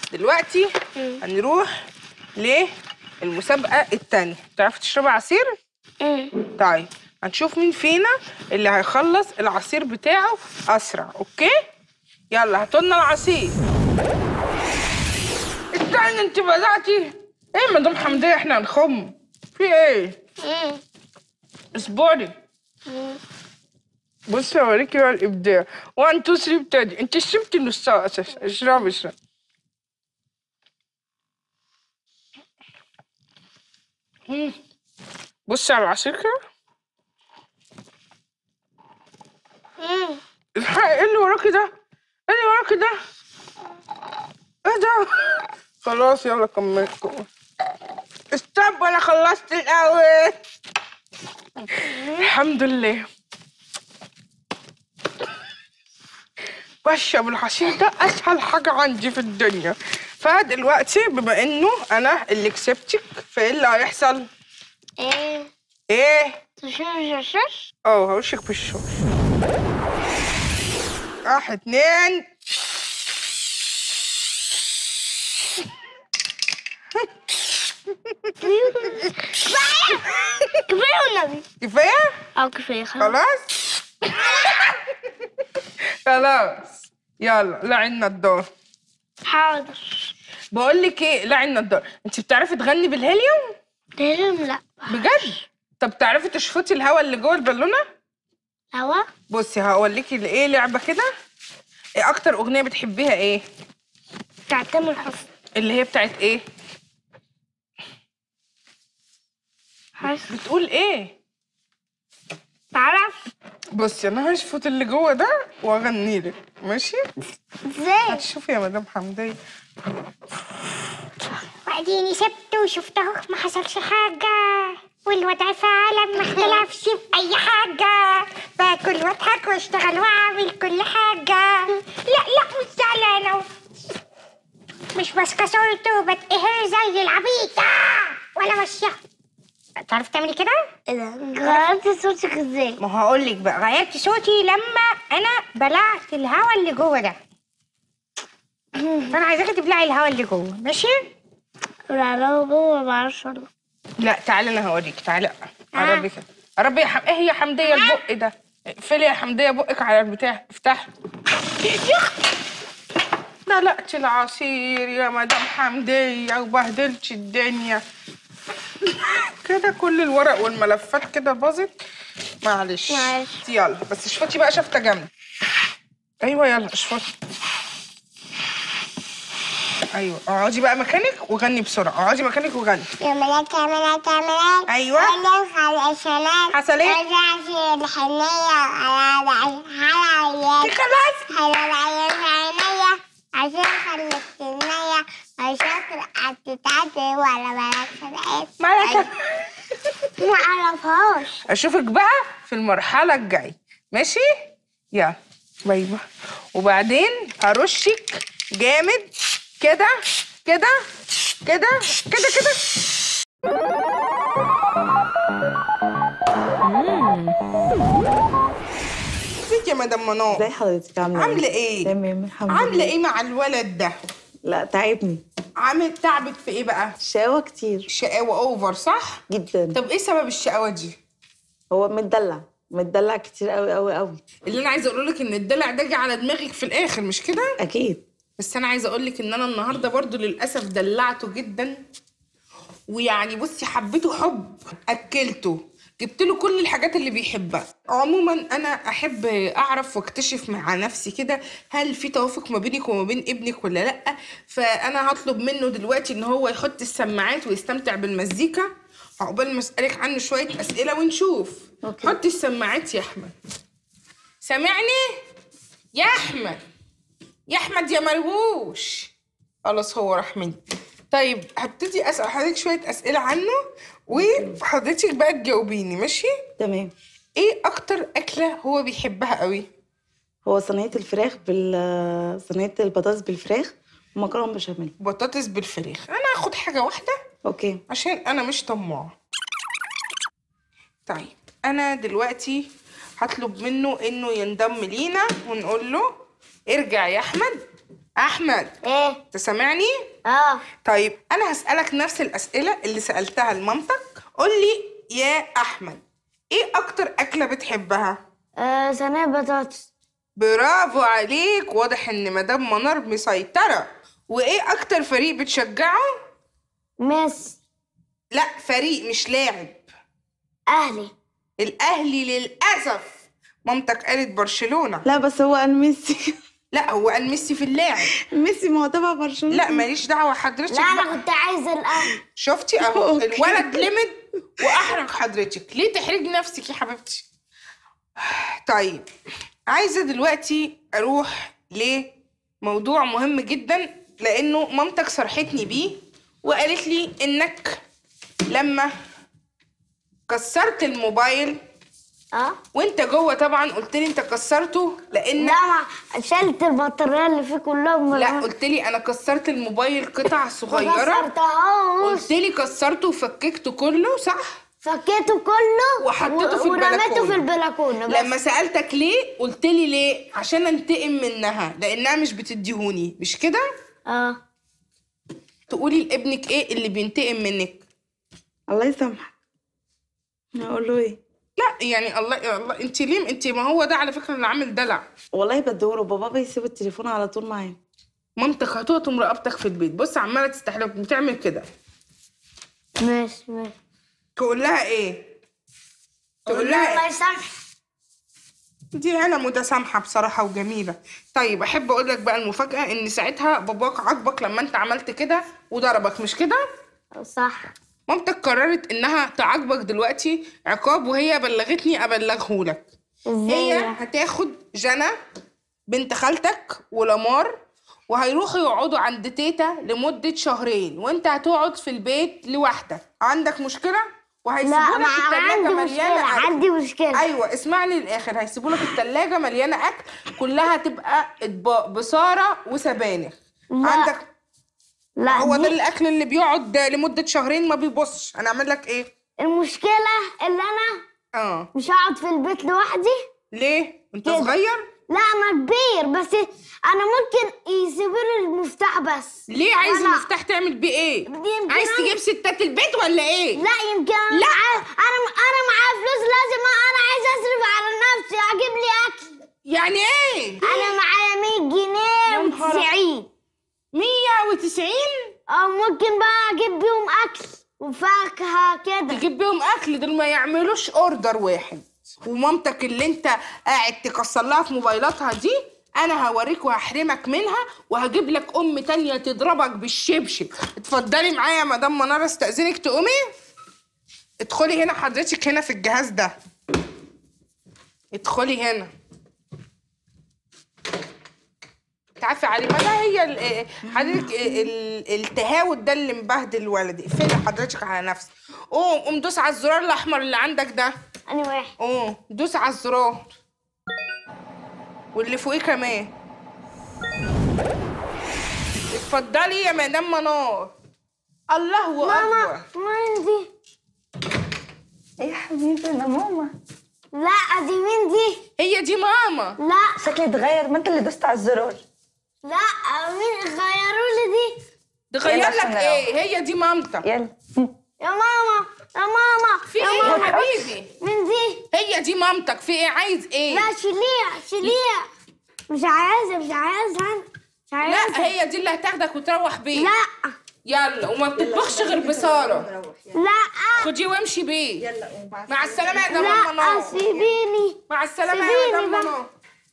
دلوقتي هنروح للمسابقه التانية تعرفي تشربي عصير مم. طيب هنشوف مين فينا اللي هيخلص العصير بتاعه اسرع اوكي يلا هاتولنا العصير استنى انت بدأتي ايه مدام حمدية احنا هنخم في ايه مم. اصبري بصي اوريكي بقى الابداع 1 2 3 ابتدي انت شربتي نصها اساسا اشربي اشربي مم. بصي على العصير كده مم. الحقي، ايه اللي وراكي ده؟ ايه اللي وراكي ده؟ ايه ده؟ خلاص يلا كمل كمل استنى انا خلصت الاول الحمد لله بشرب العصير ده اسهل حاجه عندي في الدنيا فدلوقتي بما انه انا اللي كسبتك فايه اللي هيحصل؟ ايه ايه؟ تشوف شاش اه هوشك بالشوش واحد اتنين كفايه والنبي كفايه اه كفايه خلاص خلاص خلاص يلا لعنا الدور حاضر بقول لك ايه لعنا الدور انت بتعرفي تغني بالهيليوم لازم لا بجد طب تعرفي تشفطي الهواء اللي جوه البالونه هوا بصي هقولك ايه لعبه كده ايه اكتر اغنيه بتحبيها ايه بتاع تامر حسني اللي هي بتاعت ايه حاسس بتقول ايه تعرف بصي انا هشفط اللي جوه ده واغني لك ماشي ازاي هتشوفي يا مدام حمدية وبعدين سبته وشفته ما حصلش حاجة والوضع فعلا ما اختلفش في أي حاجة باكل واضحك واشتغل واعمل كل حاجة لا لا مش زعلانة مش ماسكة صورته وبتقهر زي العبيطة ولا ماشية تعرفي تعملي كده؟ ايه ده؟ غيرتي صوتك ازاي؟ ما هقول لك بقى غيرت صوتي لما انا بلعت الهوا اللي جوه ده فانا عايزاكي تبلعي الهوا اللي جوه ماشي؟ لا لا جوه ما اعرفش والله لا تعالي انا هوريك تعالي قربي كده قربي يا حم... ايه هي حمدية البق ده اقفلي يا حمدية بقك على البتاع افتحي دلقت العصير يا مدام حمدية وبهدلتش الدنيا كده كل الورق والملفات كده باظت معلش معلش. يلا بس اشفطي بقى شفطة جامدة ايوه يلا اشفطي ايوه اقعدي بقى مكانك وغني بسرعة اقعدي مكانك وغني يا ملاك يا ملاك يا ملاك أيوة. ألف على الشمال حصل إيه؟ رجع في الحنية على على دي خلاص على العيال عينيا عشان خلت النية عشان طلعت تتعدي ولا ملاك سبقت مالك ما اعرفهاش اشوفك بقى في المرحله الجايه ماشي يلا باي باي وبعدين هرشك جامد كده كده كده كده كده ازيك يا مدام منار ازي حضرتك عامله عامله ايه تمام الحمد لله عامله ايه مع الولد ده لا تعبني عامل تعبك في ايه بقى شقاوة كتير شقاوه اوفر صح جدا طب ايه سبب الشقاوه دي هو متدلع متدلع كتير قوي قوي قوي اللي انا عايزه اقول لك ان الدلع ده جه على دماغك في الاخر مش كده اكيد بس انا عايزه اقول لك ان انا النهارده برضو للاسف دلعته جدا ويعني بصي حبيته حب اكلته جبت له كل الحاجات اللي بيحبها عموما انا احب اعرف واكتشف مع نفسي كده هل في توافق ما بينك وما بين ابنك ولا لا فانا هطلب منه دلوقتي ان هو يحط السماعات ويستمتع بالمزيكا عقبال ما اسالك عنه شويه اسئله ونشوف أوكي. حط السماعات يا احمد سامعني يا احمد يا احمد يا مرهوش خلاص هو راح مني طيب هبتدي اسال حضرتك شويه اسئله عنه وحضرتك بقى تجاوبيني ماشي تمام ايه اكتر اكله هو بيحبها قوي هو صينيه الفراخ بال صينيه البطاطس بالفراخ ومكرونه بشاميل بطاطس بالفراخ انا هاخد حاجه واحده اوكي عشان انا مش طماعه طيب انا دلوقتي هطلب منه انه ينضم لينا ونقول له ارجع يا احمد احمد ايه انت سامعني اه طيب انا هسالك نفس الاسئله اللي سالتها لمامتك قول لي يا احمد ايه اكتر اكله بتحبها آه، صينية بطاطس برافو عليك واضح ان مدام منار مسيطره وايه اكتر فريق بتشجعه ميس لا فريق مش لاعب اهلي الاهلي للاسف مامتك قالت برشلونه لا بس هو قال ميسي لا هو قال ميسي في اللاعب ميسي ما هو تبع برشلونه لا ماليش دعوه حضرتك لا انا بقى. كنت عايزة الاهلي شفتي اهو أوكي. الولد لمد واحرج حضرتك ليه تحرجي نفسك يا حبيبتي طيب عايزه دلوقتي اروح لموضوع مهم جدا لانه مامتك صرحتني بيه وقالت لي انك لما كسرت الموبايل اه وانت جوه طبعا قلت لي انت كسرته لان لا ما شلت البطارية اللي فيه كلها من لا قلت لي انا كسرت الموبايل قطع صغيره كسرتهاش قلت لي كسرته وفككته كله صح فكيته كله وحطيته في و- ورميته البلكونة. في البلكونة بس لما سألتك ليه قلت لي ليه عشان انتقم منها لانها مش بتديهوني مش كده اه تقولي لابنك ايه اللي بينتقم منك الله يسامحك اقول له ايه لا يعني الله الله انت ليه انت ما هو ده على فكره اللي عامل دلع والله بدوره بابا بيسيب التليفون على طول معاه مامتك هتقطم رقبتك في البيت بص عماله تستحلف بتعمل كده ماشي ماشي تقول لها ايه تقول الله لها إيه؟ يسامحك دي عيله متسامحه بصراحه وجميله طيب احب اقول لك بقى المفاجاه ان ساعتها باباك عاقبك لما انت عملت كده وضربك مش كده صح مامتك قررت انها تعاقبك دلوقتي عقاب وهي بلغتني ابلغهولك ازاي هي بقى؟ هتاخد جنى بنت خالتك ولمار وهيروحوا يقعدوا عند تيتا لمدة شهرين وانت هتقعد في البيت لوحدك عندك مشكلة؟ لا وهيسيبوا لك ما التلاجة عندي مشكلة مليانة أكل عندي مشكلة ايوه اسمعني للاخر هيسيبوا لك التلاجة مليانة اكل كلها تبقى اطباق بصارة وسبانخ لا. عندك لا هو ده دي الاكل اللي بيقعد لمدة شهرين ما بيبصش انا اعمل لك ايه؟ المشكلة اللي انا اه مش هقعد في البيت لوحدي ليه؟ انت كده. صغير؟ لا انا كبير بس انا ممكن يسيبوا لي المفتاح بس ليه عايز أنا- المفتاح تعمل بيه ايه؟ يمكن عايز أنا- تجيب ستات البيت ولا ايه؟ لا يمكن انا لا. معايا انا انا معايا فلوس لازم انا عايز اصرف على نفسي اجيب لي اكل يعني ايه؟ انا معايا 100 جنيه يا نهار و90 190 او ممكن بقى اجيب بيهم اكل وفاكهة كده تجيب بيهم اكل دول ما يعملوش اوردر واحد ومامتك اللي انت قاعد تكسر لها في موبايلاتها دي انا هوريك وهحرمك منها وهجيب لك ام تانية تضربك بالشبشب اتفضلي معايا يا مدام منار استاذنك تقومي ادخلي هنا حضرتك هنا في الجهاز ده ادخلي هنا تعرفي علي ما ده هي ال- حضرتك ال- التهاوت ده اللي مبهدل ولدي اقفلي حضرتك على نفسك قوم قوم دوس على الزرار الاحمر اللي عندك ده اني واحد قوم دوس على الزرار واللي فوقيه كمان اتفضلي يا مدام منار الله ماما اكبر مين دي ايه يا حبيبي انا ماما لا دي مين دي هي دي ماما لا شكلي اتغير ما انت اللي دوست على الزرار لا مين غيروا لي دي تغير يلا لك عشان ايه هي دي مامتك يلا يا ماما يا ماما في يا ايه يا ماما حبيبي مين دي هي دي مامتك في ايه عايز ايه لا شيليها شيليها مش عايزة مش عايزة أنا مش عايزة لا هي دي اللي هتاخدك وتروح بيه لا يلا وما بتطبخش غير بساره لا خديه وامشي بيه مع السلامه يا مدام لا منار سيبيني مع السلامه يا سيبيني مدام بقى. منار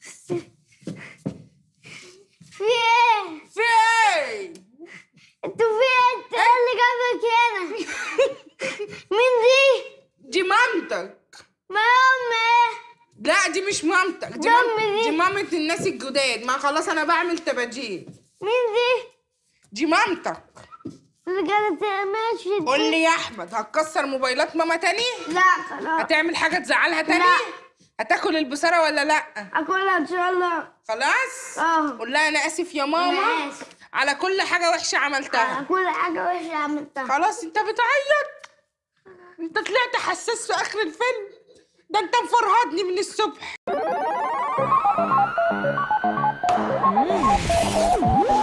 في ايه في ايه انتوا في ايه انت إيه اللي جابك هنا مين دي دي مامتك ما امي لا دي مش مامتك دي, دي مام... أمي دي. دي مامة الناس الجداد ما خلاص انا بعمل تباجيل مين دي دي مامتك اللي كانت ماشي قول لي يا احمد هتكسر موبايلات ماما تاني لا خلاص هتعمل حاجه تزعلها تاني لا. هتاكل البصاره ولا لا اكلها ان شاء الله خلاص اه قول لها انا اسف يا ماما أنا آسف. على كل حاجه وحشه عملتها كل حاجة وحشة عملتها خلاص انت بتعيط انت طلعت حساس في اخر الفيلم ده انت مفرهدني من الصبح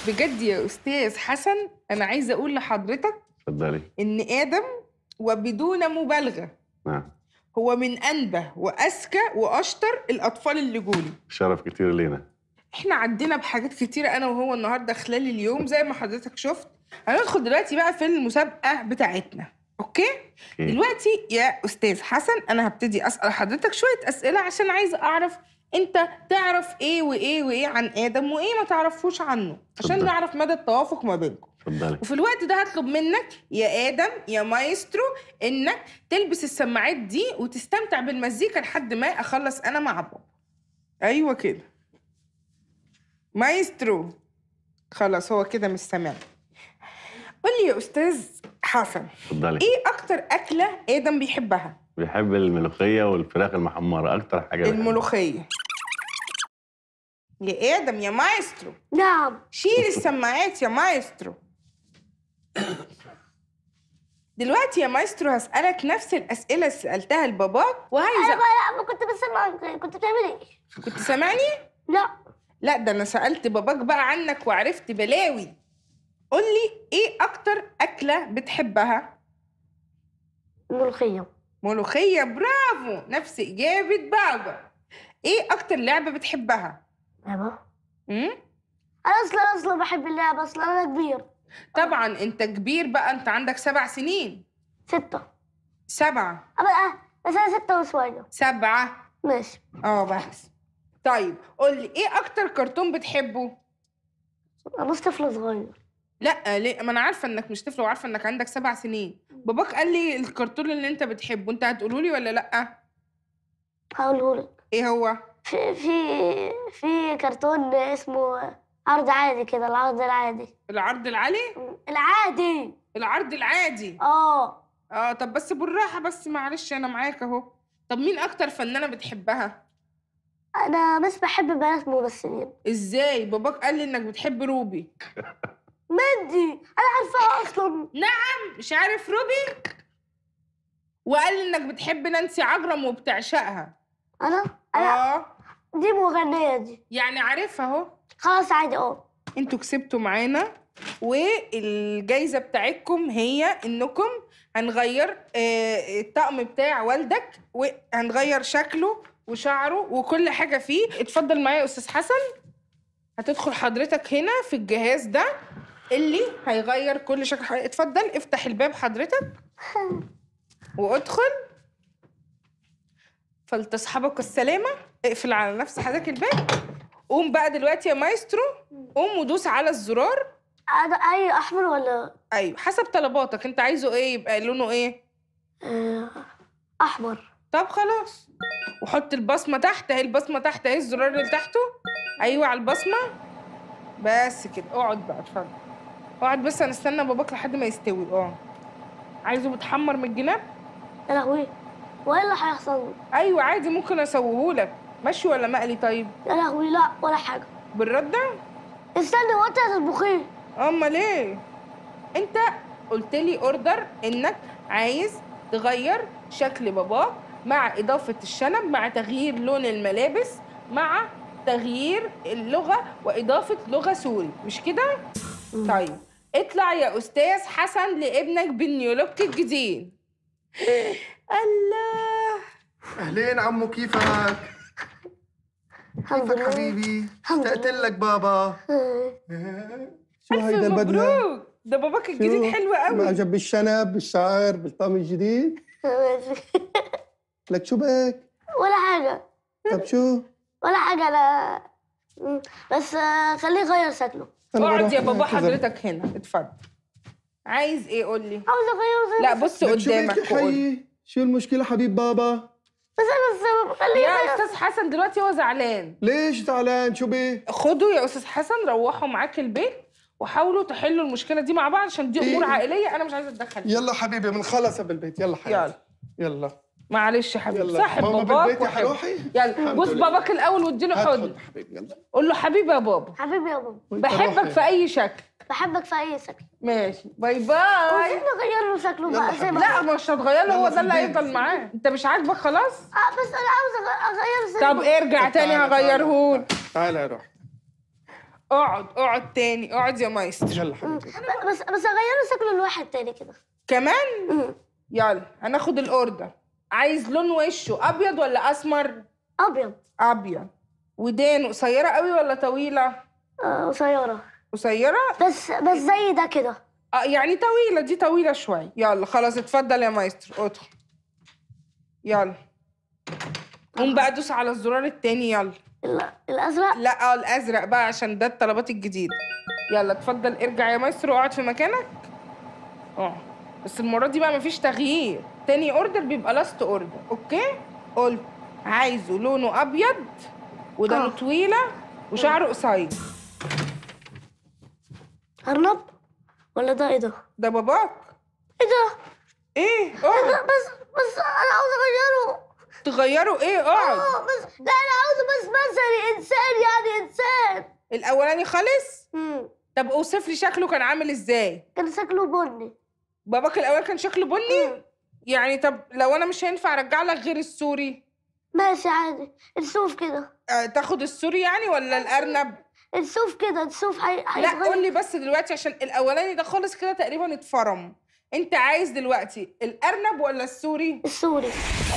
بجد يا استاذ حسن انا عايزه اقول لحضرتك اتفضلي ان ادم وبدون مبالغه نعم هو من انبه واذكى واشطر الاطفال اللي جولي شرف كتير لينا احنا عدينا بحاجات كتيره انا وهو النهارده خلال اليوم زي ما حضرتك شفت هندخل دلوقتي بقى في المسابقه بتاعتنا اوكي أوكي. دلوقتي يا استاذ حسن انا هبتدي اسال حضرتك شويه اسئله عشان عايزه اعرف انت تعرف ايه وايه وايه عن ادم وايه ما تعرفوش عنه عشان اتفضل. نعرف مدى التوافق ما بينكم اتفضلي وفي الوقت ده هطلب منك يا ادم يا مايسترو انك تلبس السماعات دي وتستمتع بالمزيكا لحد ما اخلص انا مع بابا ايوه كده مايسترو خلاص هو كده مش سامعني قول لي يا استاذ حسن اتفضلي ايه اكتر اكله ادم بيحبها بيحب الملوخيه والفراخ المحمره اكتر حاجه بيحبها. الملوخيه يا ادم يا مايسترو نعم شيل السماعات يا مايسترو دلوقتي يا مايسترو هسألك نفس الأسئلة اللي سألتها لباباك وعايزة انا لا ما كنت بسمع كنت بتعمل ايه كنت سامعني؟ لا لا ده أنا سألت باباك بقى عنك وعرفت بلاوي قول لي إيه أكتر أكلة بتحبها؟ ملوخيه ملوخية برافو نفس إجابة بابا إيه أكتر لعبة بتحبها؟ بابا امم انا اصلا اصلا بحب اللعبه اصلا انا كبير طبعا أنت كبير بقى أنت عندك سبع سنين ستة سبعة أبقى أه بس أنا ستة وشوية سبعة ماشي اه بس طيب قول لي ايه اكتر كرتون بتحبه أنا بس طفل صغير لا ليه ما انا عارفه انك مش طفل وعارفه انك عندك سبع سنين باباك قال لي الكرتون اللي انت بتحبه انت هتقوله لي ولا لا هقولهولك ايه هو في في في كرتون اسمه عرض عادي كده العرض العادي العرض العالي العادي العرض العادي اه اه طب بس بالراحه بس معلش انا معاك اهو طب مين اكتر فنانه بتحبها انا بس بحب بنات ممثلين ازاي باباك قال لي انك بتحب روبي مندي انا عارفاها اصلا نعم مش عارف روبي وقال لي انك بتحب نانسي عجرم وبتعشقها انا انا اه دي مغنية دي يعني عارفها اهو خلاص عادي اه انتوا كسبتوا معانا والجايزة بتاعتكم هي انكم هنغير آه، الطقم بتاع والدك وهنغير شكله وشعره وكل حاجة فيه اتفضل معايا يا استاذ حسن هتدخل حضرتك هنا في الجهاز ده اللي هيغير كل شكل حضرتك اتفضل افتح الباب حضرتك وادخل فلتصحبك السلامة اقفل على نفس حضرتك الباب قوم بقى دلوقتي يا مايسترو قوم ودوس على الزرار انا اي احمر ولا ايوه حسب طلباتك انت عايزه ايه يبقى لونه ايه آه، احمر طب خلاص وحط البصمه تحت اهي البصمه تحت اهي الزرار اللي تحته ايوه على البصمه بس كده اقعد بقى اتفضل اقعد بس هنستنى باباك لحد ما يستوي اه عايزه متحمر من الجناب يا لهوي وايه اللي هيحصل ايوه عادي ممكن اسويهولك مشي ولا مقلي طيب يا لهوي لا ولا حاجة بالرده استني وانت هتطبخيه امال ايه انت قلت لي اوردر انك عايز تغير شكل باباك مع اضافه الشنب مع تغيير لون الملابس مع تغيير اللغه واضافه لغه سوري مش كده طيب اطلع يا استاذ حسن لابنك بالنيولوك الجديد الله اهلين عمو كيفك؟ الحمد كيفك لله حبيبي؟ الحمد اشتقت لله. لك بابا شو الف هيدا البدلة؟ مبروك ده باباك الجديد شو؟ حلو قوي معجب بالشنب بالشعر بالطقم الجديد ماشي. لك شو بك؟ ولا حاجة طب شو؟ ولا حاجة أنا مم. بس آه، خليه يغير شكله أنا اقعد بروح يا بابا أعتذر. حضرتك هنا اتفضل عايز ايه قول لي عاوز أغيره زي لا ما- بص لك شو بك قدامك يا وقول حيي؟ شو المشكلة حبيب بابا؟ بس أنا السبب خليه يا يغير استاذ حسن دلوقتي هو زعلان ليش زعلان شو بك؟ خدوا يا استاذ حسن روحوا معاك البيت وحاولوا تحلوا المشكله دي مع بعض عشان دي امور إيه؟ عائليه انا مش عايزه اتدخل فيها. يلا حبيبي بنخلص بالبيت يلا حبيبي يلا يلا معلش يا حبيبي يلا صاحب ماما باباك بالبيت يا وحب. حروحي يلا الحمد بص لله. باباك الاول واديله هات حضن حضن حبيبي يلا قول له حبيبي يا بابا حبيبي يا بابا وانت بحبك روحي. في اي شكل بحبك في أي شكل ماشي باي باي عاوزين نغير له شكله يلا بقى زي ما لا هو. مش هتغير له هو يلا ده في اللي البيت. هيفضل معاه انت مش عاجبك خلاص آه بس أنا عاوز أغ- أغير زي طب ما- ارجع تاني تعال، تعال. هغيرهولك تعال يا روح اقعد اقعد تاني اقعد يا مايسترو يلا حبيبتي بس بس اغيره شكله لواحد تاني كده كمان مم. يلا هناخد الاوردر عايز لون وشه ابيض ولا اسمر ابيض ابيض ودانه قصيره قوي ولا طويله آه، قصيره قصيره بس بس زي ده كده اه يعني طويله دي طويله شويه يلا خلاص اتفضل يا مايسترو ادخل يلا قوم بقى دوس على الزرار التاني يلا ال- الازرق لا اه الازرق بقى عشان ده الطلبات الجديده يلا اتفضل ارجع يا مايسترو اقعد في مكانك اه بس المره دي بقى مفيش تغيير تاني اوردر بيبقى لاست اوردر اوكي قلت عايزه لونه ابيض ودانه آه. طويله وشعره قصير ارنب ولا ده ايه ده ده باباك ايه ده ايه اقعد بس بس انا عاوز اغيره تغيروا ايه اقعد اه بس لا انا عاوزه بس مثلا انسان يعني انسان الاولاني خالص مم. طب اوصف لي شكله كان عامل ازاي كان شكله بني باباك الاول كان شكله بني يعني طب لو انا مش هينفع ارجع لك غير السوري ماشي عادي نشوف كده آه تاخد السوري يعني ولا الارنب نشوف كده نشوف حي... لا هيتغير. قول لي بس دلوقتي عشان الاولاني ده خالص كده تقريبا اتفرم انت عايز دلوقتي الارنب ولا السوري السوري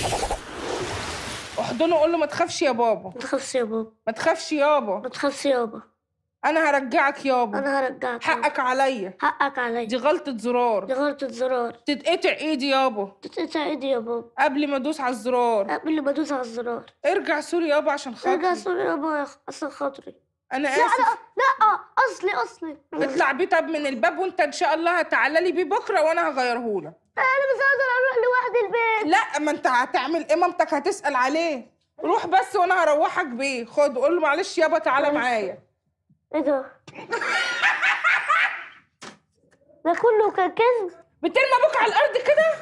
احضنه قول له ما تخافش يا بابا ما تخافش يا بابا ما تخافش يابا ما تخافش يابا انا هرجعك يابا انا هرجعك حقك عليا حقك عليا دي غلطة زرار دي غلطة زرار تتقطع ايدي يابا تتقطع ايدي يا بابا قبل ما ادوس على الزرار قبل ما ادوس على الزرار ارجع سوري يابا عشان ارجع خاطري سوري يابا عشان خاطري انا لا لا اسف لا اصلي اصلي اطلع بيه طب من الباب وانت ان شاء الله هتعالى لي بيه بكره وانا هغيرهولك انا مش هقدر اروح لوحدي البيت لا ما انت هتعمل ايه مامتك هتسال عليه روح بس وانا هروحك بيه خد قول له معلش يابا تعالى معايا ايه ده ده كله كان كذب بترمي ابوك على الارض كده